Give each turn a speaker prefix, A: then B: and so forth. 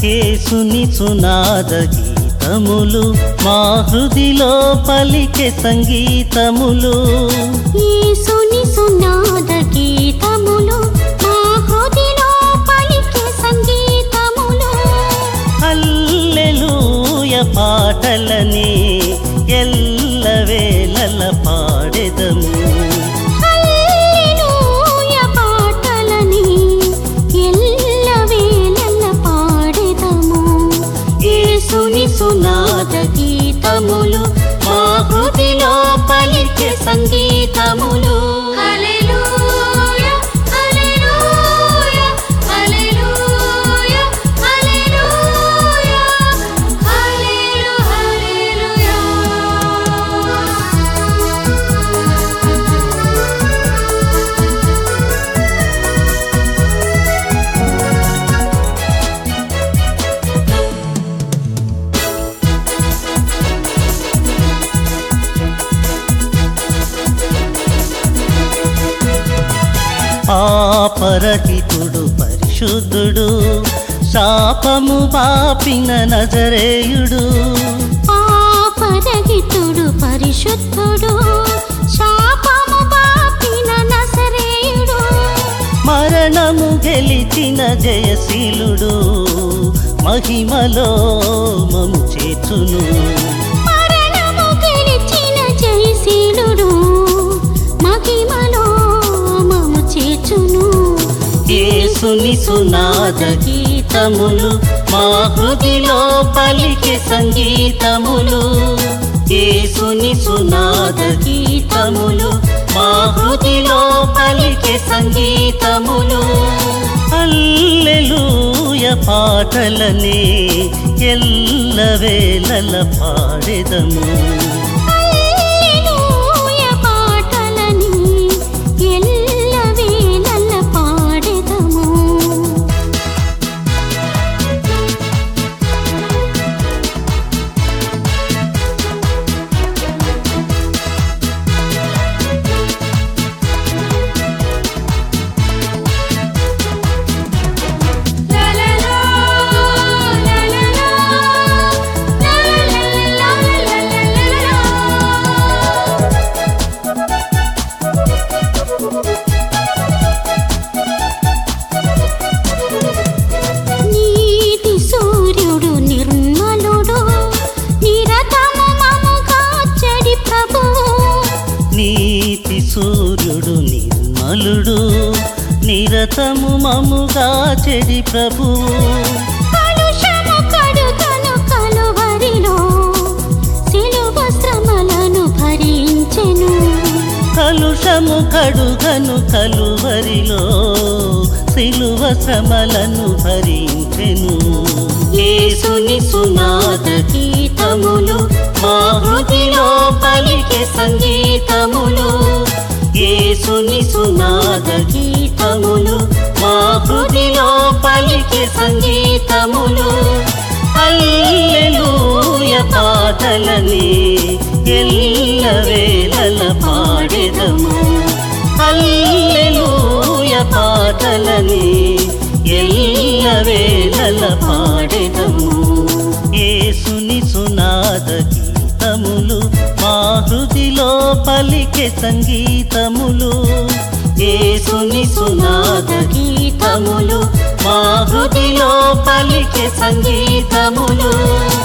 A: యేసుని సునాద గీతములు మా హృదిలో పలికే సంగీతములు
B: యేసుని సునాద గీతములు మా హృదిలో పలికే సంగీతములు
A: హల్లెలూయ పాటలని ఎల్లవేళల పాడెదము
B: హల్లెలూయ పాటలని ఎల్లవేళల పాడెదము యేసుని సునాద గీతములు మా హృదిలో పలికే సంగీతములు హల్లెలూయ హల్లెలూయ హల్లెలూయ హల్లెలూయ హల్లెలూ
A: పాపరహితుడు పరిశుద్ధుడు శాపము పాపిన నజరేయుడు
B: పాపరహితుడు పరిశుద్ధుడు శాపము పాపిన నసరేయుడు
A: మరణము గెలిచిన జయశీలుడు మహిమలో మము చేర్చును
B: మరణము గెలిచిన జయశీలుడు మహిమలో మము చేర్చును
A: యేసుని సునాద గీతములు మా హృదిలో పలికే సంగీతములు యేసుని సునాద గీతములు మా హృదిలో పలికే సంగీతములు హల్లెలూయ పాటలనే ఎల్లవేళల పాడెదము
B: హల్లెలూయ పాటలని ఎల్లవేళల పాడెదము నీతి సూర్యుడు నిర్మలుడు నిరతము మము కాచడి ప్రభువు
A: నీతి సూర్యుడు నిర్మలుడు నిరతము మముగా చెడి ప్రభువు
B: కలుషము కడుగను కలువరిలో సిలువ శ్రమలను భరించెను
A: కలుషము కడుగను కలువరిలో సిలువ శ్రమలను భరించెను యేసుని సునాద గీతములు మా హృదిలో పలికే సంగీతములు యేసుని సునాద గీతములు మా హృదిలో పలికే సంగీతములు హల్లెలూయ పాటలని ఎల్లవేళల పాడెదము హల్లెలూయ పాటలని ఎల్లవేళల పాడెదము యేసుని సునాద గీతములు మా హృదిలో పలికే సంగీతములు యేసుని సునాద గీతములు మా హృదిలో పలికే సంగీతములు